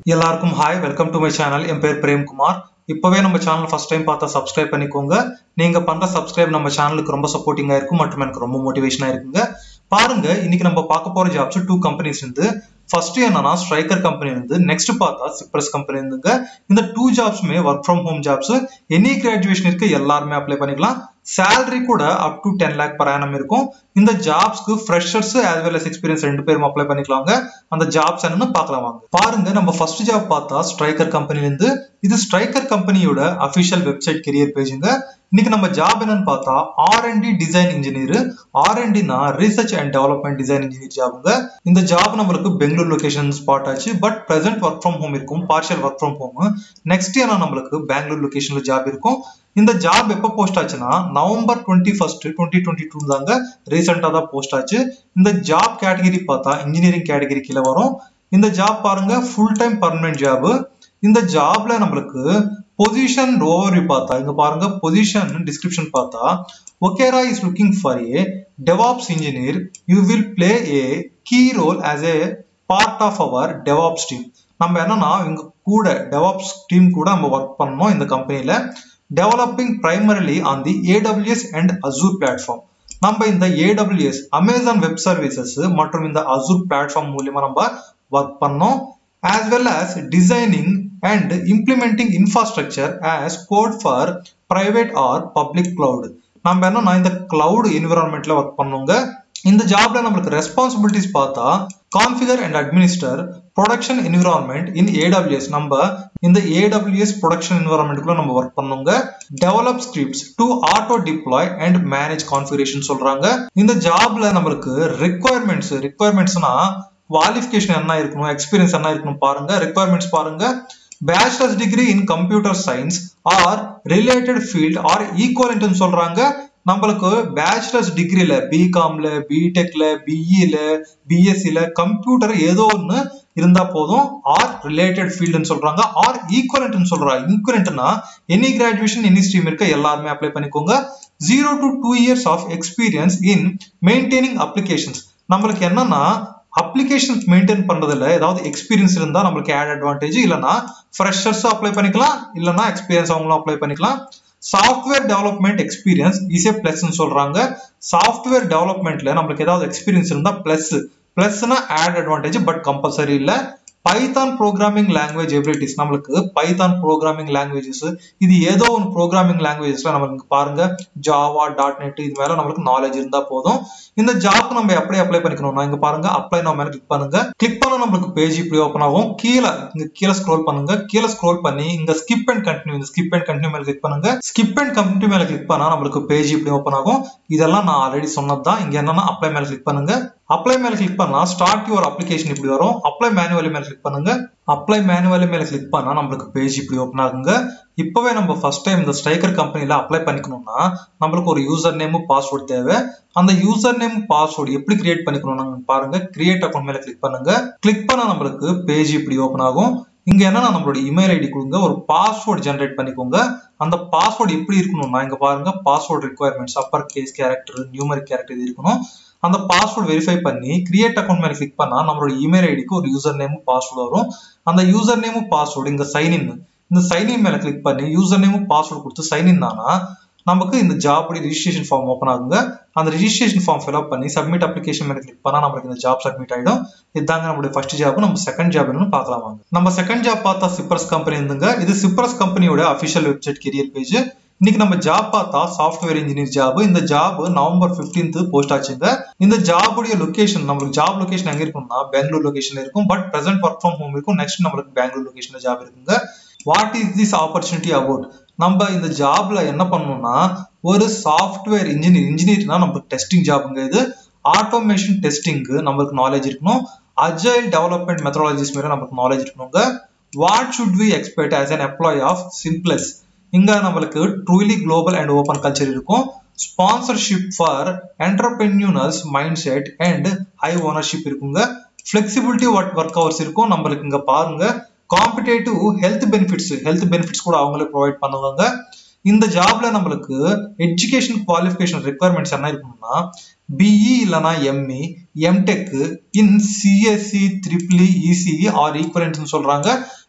எல்லாருக்கும் hi welcome to my channel என் பேர் பிரேம்குமார் இப்போவே நம்ம சேனல் ஃபர்ஸ்ட் டைம் பார்த்தா சப்ஸ்கிரைப் பண்ணிக்கோங்க நீங்க பண்ற சப்ஸ்கிரைப் நம்ம சேனலுக்கு ரொம்ப சப்போர்ட்டிங்கா இருக்கும் மற்றும் எனக்கு ரொம்ப மோட்டிவேஷனா இருக்குங்க பாருங்க இன்னைக்கு நம்ம பார்க்க போற ஜாப்ஸ் டூ கம்பெனிஸ் இருந்து ஃபர்ஸ்ட் என்னன்னா ஸ்ட்ரைக்கர் கம்பெனி இருந்து நெக்ஸ்ட் பார்த்தா சிப்ரஸ் கம்பெனி இருந்துங்க இந்த டூ ஜாப்ஸுமே work from home jobs any graduation இருக்கு எல்லாருமே அப்ளை பண்ணிக்கலாம் சேலரி கூட up to ten lakh per annum இருக்கும் இந்த ஜாப்ஸ்க்கு freshers as well as experience ரெண்டு பேரும் அப்ளை பண்ணிக்கலாங்க அந்த ஜாப்ஸ் என்னன்னு பார்க்கலாம் வாங்க பாருங்க நம்ம ஃபர்ஸ்ட் ஜாப் பார்த்தா ஸ்ட்ரைக்கர் கம்பெனில இருந்து இது ஸ்ட்ரைக்கர் கம்பெனியோட அபிஷியல் வெப்சைட் கெரியர் பேஜுங்க இன்னைக்கு நம்ம ஜாப் என்னன்னு பார்த்தா R and D design engineer R and டினா research and development design engineer ஜாபுங்க இந்த ஜாப் நம்மளுக்கு பெங்களூர் லொகேஷன் ஸ்பாட் ஆச்சு but present work from home இருக்கும் partial work from home next ஏன்னா நம்மளுக்கு பெங்களூர் லொகேஷன்ல ஜாப் இருக்கும் இந்த ஜாப் எப்போ போஸ்ட் ஆச்சுன்னா November twenty first twenty twenty two தாங்க ரீசெண்டாக தான் போஸ்ட் ஆச்சு இந்த ஜாப் கேட்டகரி பார்த்தா இன்ஜினியரிங் கேட்டகரி கீழே வரும் இந்த ஜாப் பாருங்க ஃபுல் டைம் பர்மனன்ட் ஜாப் இந்த ஜாப்ல நம்மளுக்கு பொசிஷன் ஓவர்வியூ பார்த்தா இங்க பாருங்க பொசிஷன் டிஸ்கிரிப்ஷன் பார்த்தா Okera is looking for a DevOps engineer you will play a key role as a part of our DevOps team நம்ம என்னன்னா இங்க கூட டெவாப்ஸ் டீம் கூட நம்ம ஒர்க் பண்ணோம் இந்த கம்பெனில developing primarily on the AWS and Azure platform நம்ம இந்த ஏடபிள்யூஎஸ் அமேசான் வெப் சர்வீசஸ் மற்றும் இந்த அசூர் பிளாட்ஃபார்ம் மூலியமா நம்ம ஒர்க் பண்ணோம் as well as designing and implementing infrastructure as code for private or public cloud நம்ம என்னன்னா இந்த கிளவுட் என்விரான்மெண்ட்ல ஒர்க் பண்ணுங்க இந்த ஜாப்ல நம்மளுக்கு ரெஸ்பான்சிபிலிட்டிஸ் பார்த்தா configure and administer production environment in AWS நம்ம இந்த ஏடபிள்யூஎஸ் ப்ரொடக்ஷன் என்விரான்மெண்ட்டுக்குள்ள நம்ம ஒர்க் பண்ணுங்க develop scripts to auto deploy and manage configuration சொல்றாங்க இந்த ஜாப்ல நம்மளுக்கு ரெக்குவயர்மெண்ட்ஸ் ரெக்குவயர்மெண்ட்ஸ்னா குவாலிஃபிகேஷன் என்ன இருக்கணும் எக்ஸ்பீரியன்ஸ் என்ன இருக்கணும் பாருங்க ரெக்குவயர்மெண்ட்ஸ் பாருங்க bachelor's degree in computer science or related field or ஈக்குவலன்ட்னு சொல்றாங்க நம்மளுக்கு பேச்சுலர்ஸ் டிகிரில பிகாம்ல பிடெக்ல பிஇல பிஎஸ்சில கம்ப்யூட்டர் ஏதோ ஒன்று இருந்தா போதும் ஆர் ரிலேட்டட் ஃபீல்டுன்னு சொல்றாங்க ஆர் ஈக்குவலன்ட்னு சொல்றாங்க ஈக்குவலன்ட்னா எனி கிராஜுவேஷன் எனி ஸ்ட்ரீம் இருக்க எல்லாருமே அப்ளை பண்ணிக்கோங்க zero to two years of experience in maintaining applications நம்மளுக்கு என்னன்னா அப்ளிகேஷன்ஸ் மெயின்டைன் பண்றதுல ஏதாவது எக்ஸ்பீரியன்ஸ் இருந்தா நம்மளுக்கு ஆட் அட்வான்டேஜ் இல்லைன்னா ஃப்ரெஷர்ஸ் அப்ளை பண்ணிக்கலாம் இல்லைன்னா எக்ஸ்பீரியன்ஸ் அவங்களும் அப்ளை பண்ணிக்கலாம் software development experience is a பிளஸ்ன்னு சொல்றாங்க சாஃப்ட்வேர் டெவலப்மெண்ட்ல நம்மளுக்கு ஏதாவது எக்ஸ்பீரியன்ஸ் இருந்தா பிளஸ் பிளஸ்னா ஆட் அட்வான்டேஜ் பட் கம்பல்சரி இல்லை பைத்தான் ப்ரோக்ராமிங் லாங்குவேஜ் எபிலிட்டிஸ் நம்மளுக்கு பைத்தான் ப்ரோக்ராமிங் லாங்குவேஜஸ் இது ஏதோ ஒரு ப்ரோக்ராமிங் லாங்குவேஜஸ்ல நம்மளுக்கு பாருங்க ஜாவா டாட் நெட் இது மேல நம்மளுக்கு நாலேஜ் இருந்தா போதும் இந்த ஜாப் நம்ம எப்படி அப்ளை பண்ணிக்கணும்னா இங்க பாருங்க அப்ளை நம்ம மேல கிளிக் பண்ணுங்க கிளிக் பண்ண நம்மளுக்கு பேஜ் இப்படி ஓப்பன் ஆகும் கீழே இங்க கீழே ஸ்க்ரோல் பண்ணுங்க கீழே ஸ்க்ரோல் பண்ணி இங்க ஸ்கிப் அண்ட் கண்டினியூ இந்த ஸ்கிப் அண்ட் கண்டினியூ மேல கிளிக் பண்ணுங்க ஸ்கிப் அண்ட் கண்டினியூ மேல கிளிக் பண்ணா நம்மளுக்கு பேஜ் இப்படி ஓப்பன் ஆகும் இதெல்லாம் நான் ஆல்ரெடி சொன்னது தான் இங்க என்னன்னா அப்ளை மேல கிளிக் பண்ணுங்க அப்ளை மேல கிளிக் பண்ணா ஸ்டார்ட் யுவர் அப்ளிகேஷன் இப்படி வரும் அப்ளை மேனுவலி மேல கிளிக் பண்ணுங்க அப்ளை மேனுவலி மேல கிளிக் பண்ணா நம்மளுக்கு பேஜ் இப்படி ஓப்பன் ஆகுங்க இப்பவே நம்ம ஃபர்ஸ்ட் டைம் இந்த ஸ்ட்ரைக்கர் கம்பெனில அப்ளை பண்ணிக்கணும்னா நம்மளுக்கு ஒரு யூசர் நேம் பாஸ்வேர்ட் தேவை அந்த யூசர் நேம் பாஸ்வேர்டு எப்படி கிரியேட் பண்ணிக்கணும் பாருங்க கிரியேட் அக்கௌண்ட் மேல கிளிக் பண்ணுங்க கிளிக் பண்ணா நம்மளுக்கு பேஜ் இப்படி ஓப்பன் ஆகும் இங்க என்னன்னா நம்மளோட இமெயில் ஐடி கொடுங்க ஒரு பாஸ்வேர்டு ஜென்ரேட் பண்ணிக்கோங்க அந்த பாஸ்வேர்டு எப்படி இருக்கணும்னா இங்க பாருங்க password requirements upper case character numeric character இது இருக்கணும் அந்த பாஸ்வேர்டு வெரிஃபை பண்ணி கிரியேட் அக்கௌண்ட் மேல கிளிக் பண்ணா நம்மளோட இமெயில் ஐடிக்கு ஒரு யூசர் நேமும் பாஸ்வேர்டு வரும் அந்த யூசர் நேமும் பாஸ்வேர்டு இங்க சைன்இன் இந்த சைன்இன் மேல கிளிக் பண்ணி யூசர் நேமும் பாஸ்வேர்டு கொடுத்து சைன்இன் ஆனா நமக்கு இந்த ஜாப் ரிஜிஸ்ட்ரேஷன் ஃபார்ம் ஓப்பன் ஆகுங்க அந்த ரிஜிஸ்ட்ரேஷன் ஃபார்ம் ஃபில் பண்ணி சப்மிட் அப்ளிகேஷன் மேல கிளிக் பண்ணா நம்மளுக்கு இந்த ஜாப் சப்மிட் ஆயிடும் இதாங்க நம்மளுடைய ஃபர்ஸ்ட் ஜாப் நம்ம செகண்ட் ஜாப் என்னன்னு பார்க்கலாம் வாங்க நம்ம செகண்ட் ஜாப் பார்த்தா சிப்ரஸ் கம்பெனி இருந்துங்க இது சிப்ரஸ் கம்பெனியோட அபிஷியல் வெப்சைட் கெரியர் பேஜ் இன்னைக்கு நம்ம ஜாப் பார்த்தா சாஃப்ட்வேர் இன்ஜினியர் ஜாப் இந்த ஜாப் நவம்பர் பிப்டீன்த் போஸ்ட் ஆச்சுங்க இந்த ஜாபுடைய லொகேஷன் நம்மளுக்கு ஜாப் லொகேஷன் எங்க இருக்கும்னா பெங்களூர் லொகேஷன்ல இருக்கும் but present work from home இருக்கும் நெக்ஸ்ட் நம்மளுக்கு பெங்களூர் லொகேஷன்ல ஜாப் இருக்குங்க what is this opportunity about நம்ம இந்த ஜாப்ல என்ன பண்ணணும்னா ஒரு சாஃப்ட்வேர் இன்ஜினியர் இன்ஜினியர்னா நம்மளுக்கு டெஸ்டிங் ஜாபுங்க இது ஆட்டோமேஷன் டெஸ்டிங்க்கு நம்மளுக்கு நாலேஜ் இருக்கணும் அஜைல் டெவலப்மெண்ட் மெத்தடாலஜிஸ் மேல நமக்கு நாலேஜ் இருக்கணுங்க what should we expect as an employee of Simplus இங்க நம்மளுக்கு truly global and open culture இருக்கும் sponsorship for entrepreneurs mindset and high ownership இருக்குங்க ஃபிளெக்சிபிலிட்டி ஒர்க் ஹவர்ஸ் இருக்கும் நம்மளுக்கு இங்க பாருங்க competitive health benefits health benefits கூட அவங்களே ப்ரொவைட் பண்ணுவாங்க இந்த ஜாப்ல நம்மளுக்கு எஜுகேஷன் குவாலிஃபிகேஷன் ரெக்குவயர்மெண்ட்ஸ் என்ன இருக்கணும்னா பிஇ இல்லைனா ME MTech in CSC triple E ECE or ஈக்குவலன்ட்னு சொல்றாங்க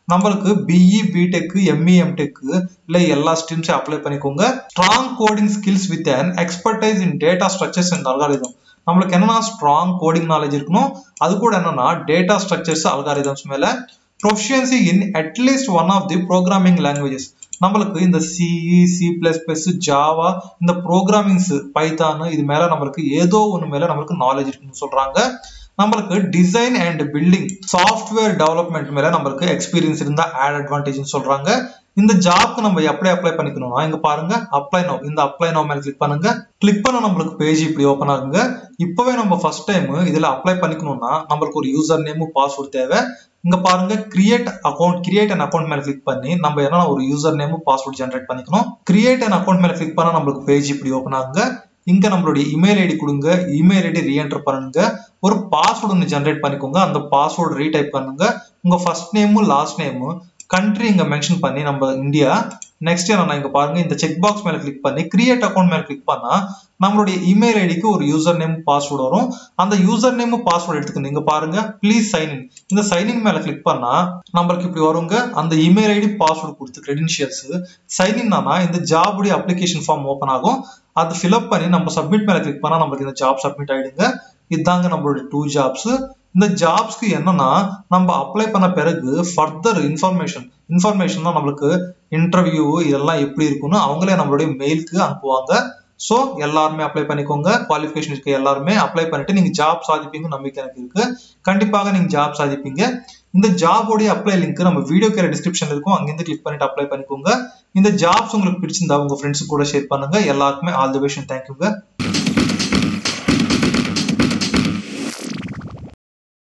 நம்மளுக்கு பிஇ பிடெக் எம்இ எம்டெக் இல்ல எல்லா ஸ்ட்ரீம்ஸையும் அப்ளை பண்ணிக்கோங்க strong coding skills with an expertise in data structures and algorithm நம்மளுக்கு என்னன்னா ஸ்ட்ராங் கோடிங் நாலேஜ் இருக்கணும் அது கூட என்னன்னா டேட்டா ஸ்ட்ரக்சர்ஸ் அல்காரிதம்ஸ் மேல proficiency in at least one of the programming languages நம்மளுக்கு இந்த சிஇ சி பிளஸ் பிளஸ் ஜாவா இந்த ப்ரோக்ராமிங்ஸ் பைத்தான் இது மேல நம்மளுக்கு ஏதோ ஒன்று மேல நம்மளுக்கு நாலேஜ் இருக்குன்னு சொல்றாங்க நம்மளுக்கு design and building software development மேல நம்மளுக்கு எக்ஸ்பீரியன்ஸ் இருந்தா ஆட் அட்வான்டேஜ் சொல்றாங்க இந்த ஜாப்க்கு நம்ம எப்படி அப்ளை பண்ணிக்கணும்னா இங்க பாருங்க அப்ளை நோ இந்த அப்ளை நோ மேல கிளிக் பண்ணுங்க கிளிக் பண்ண நம்மளுக்கு பேஜ் இப்படி ஓப்பன் ஆகுங்க இப்பவே நம்ம ஃபர்ஸ்ட் டைம் இதுல அப்ளை பண்ணிக்கணும்னா நம்மளுக்கு ஒரு யூசர் நேமும் பாஸ்வேர்ட் தேவை இங்க பாருங்க create account create an account மேல கிளிக் பண்ணி நம்ம என்ன ஒரு யூசர் நேமும் பாஸ்வேர்ட் ஜென்ரேட் பண்ணிக்கணும் கிரியேட் அன் அக்கௌண்ட் மேல கிளிக் பண்ணா நம்மளுக்கு பேஜ் இப்படி ஓப்பன் ஆகுங்க இங்க நம்மளுடைய இமெயில் ஐடி கொடுங்க இமெயில் ஐடி ரீஎன்டர் பண்ணுங்க ஒரு பாஸ்வேர்டு ஒன்று ஜென்ரேட் பண்ணிக்கோங்க அந்த பாஸ்வேர்டு ரீடைப் பண்ணுங்க உங்க ஃபர்ஸ்ட் நேமும் லாஸ்ட் நேமும் கண்ட்ரி இங்க மென்ஷன் பண்ணி நம்ம இந்தியா நெக்ஸ்ட் என்ன இங்க பாருங்க இந்த செக் பாக்ஸ் மேல கிளிக் பண்ணி கிரியேட் அக்கௌண்ட் மேல கிளிக் பண்ணா நம்மளுடைய இமெயில் ஐடிக்கு ஒரு யூசர் நேம் பாஸ்வேர்டு வரும் அந்த யூசர் நேம் பாஸ்வேர்டு எடுத்துக்கணும் இங்க பாருங்க ப்ளீஸ் சைன் இன் இந்த சைன் இன் மேல கிளிக் பண்ணா நம்மளுக்கு இப்படி வருங்க அந்த இமெயில் ஐடி பாஸ்வேர்டு கொடுத்து கிரெடென்ஷியல்ஸ் சைன் இன் ஆனா இந்த ஜாபுடைய அப்ளிகேஷன் ஃபார்ம் ஓப்பன் ஆகும் அது ஃபில்அப் பண்ணி நம்ம சப்மிட் மேல கிளிக் பண்ணா நம்மளுக்கு இந்த ஜாப் சப்மிட் ஆயிடுங்க இதாங்க நம்மளுடைய டூ ஜாப்ஸ் இந்த ஜாப்ஸ்க்கு என்னன்னா நம்ம அப்ளை பண்ண பிறகு ஃபர்தர் இன்ஃபர்மேஷன் இன்ஃபர்மேஷன் தான் நம்மளுக்கு இன்டர்வியூ இதெல்லாம் எப்படி இருக்கும்னு அவங்களே நம்மளுடைய மெயிலுக்கு அனுப்புவாங்க ஸோ எல்லாருமே அப்ளை பண்ணிக்கோங்க குவாலிஃபிகேஷன் இருக்க எல்லாருமே அப்ளை பண்ணிட்டு நீங்க ஜாப் சாதிப்பீங்க நம்பிக்கை எனக்கு இருக்கு கண்டிப்பாக நீங்க ஜாப் சாதிப்பீங்க இந்த ஜாபோடைய அப்ளை லிங்க் நம்ம வீடியோ கேர டிஸ்கிரிப்ஷன்ல இருக்கும் அங்கிருந்து கிளிக் பண்ணிட்டு அப்ளை பண்ணிக்கோங்க இந்த ஜாப்ஸ் உங்களுக்கு பிடிச்சிருந்தா உங்க ஃப்ரெண்ட்ஸ் கூட ஷேர் பண்ணுங்க எல்லாருக்குமே ஆல் தி விஷன் தேங்க்யூங்க